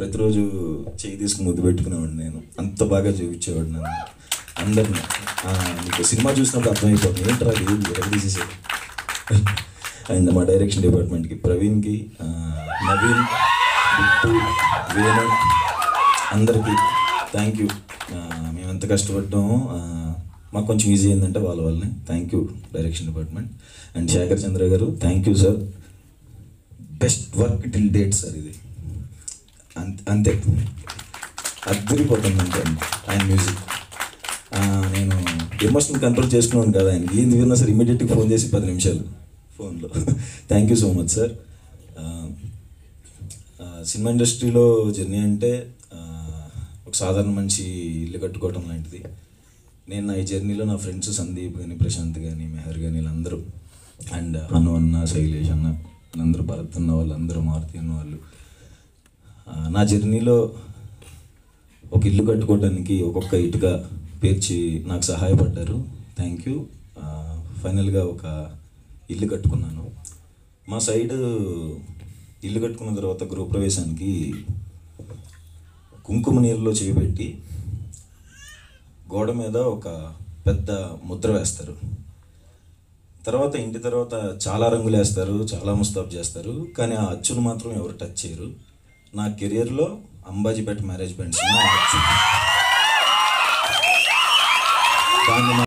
ప్రతిరోజు చేయి తీసుకుని ముద్దు పెట్టుకునేవాడు నేను అంత బాగా చూపించేవాడు నన్ను అందరిని ఆ, మీకు సినిమా చూసినప్పుడు అర్థమైపోతుంది ఏంట్రా ఇది ఎక్కడ తీసేసాడు అండ్ మా డైరెక్షన్ డిపార్ట్మెంట్కి ప్రవీణ్కి ఆ, నవీన్ బిట్టు వేణు అందరికీ థ్యాంక్ యూ మేము ఎంత కష్టపడ్డామో ఆ, మాకు కొంచెం ఈజీ అయిందంటే వాళ్ళ వల్లనే thank you direction department and Shekhar Chandra గారు thank you sir best work till date sir ఇది అంతే అంతే అద్దరిపోతుంది అంతే ఆయన మ్యూజిక్ ఆ, నేను ఎమోషన్ కంట్రోల్ చేసుకున్నాను కదా ఆయనకి ఏంది విన్నా సార్ ఇమీడియట్గా ఫోన్ చేసి పది నిమిషాలు ఫోన్లో thank you so much sir cinema ఇండస్ట్రీలో జర్నీ అంటే ఆ, ఒక సాధారణ మనిషి ఇల్లు కట్టుకోవడం లాంటిది నేను నా ఈ జర్నీలో నా ఫ్రెండ్స్ సందీప్ కానీ ప్రశాంత్ కానీ మెహర్ కానీ వీళ్ళందరూ అండ్ అను అన్న శైలేష్ అన్న అందరూ భరత్ అన్న వాళ్ళు అందరూ మారుతి అన్న వాళ్ళు ఆ, నా జర్నీలో ఒక ఇల్లు కట్టుకోవడానికి ఒక్కొక్క ఇటుక పేర్చి నాకు సహాయపడ్డారు థ్యాంక్ యూ ఫైనల్గా ఒక ఇల్లు కట్టుకున్నాను మా సైడ్ ఇల్లు కట్టుకున్న తర్వాత గృహప్రవేశానికి కుంకుమ నీళ్ళలో చేపెట్టి గోడ మీద ఒక పెద్ద ముద్ర వేస్తారు తర్వాత ఇంటి తర్వాత చాలా రంగులు వేస్తారు చాలా ముస్తాబ్ చేస్తారు కానీ ఆ అచ్చును మాత్రం ఎవరు టచ్ చేయరు నా కెరియర్లో అంబాజీపేట మ్యారేజ్ బ్యాండ్ సినిమా ఆ అచ్చు దాన్ని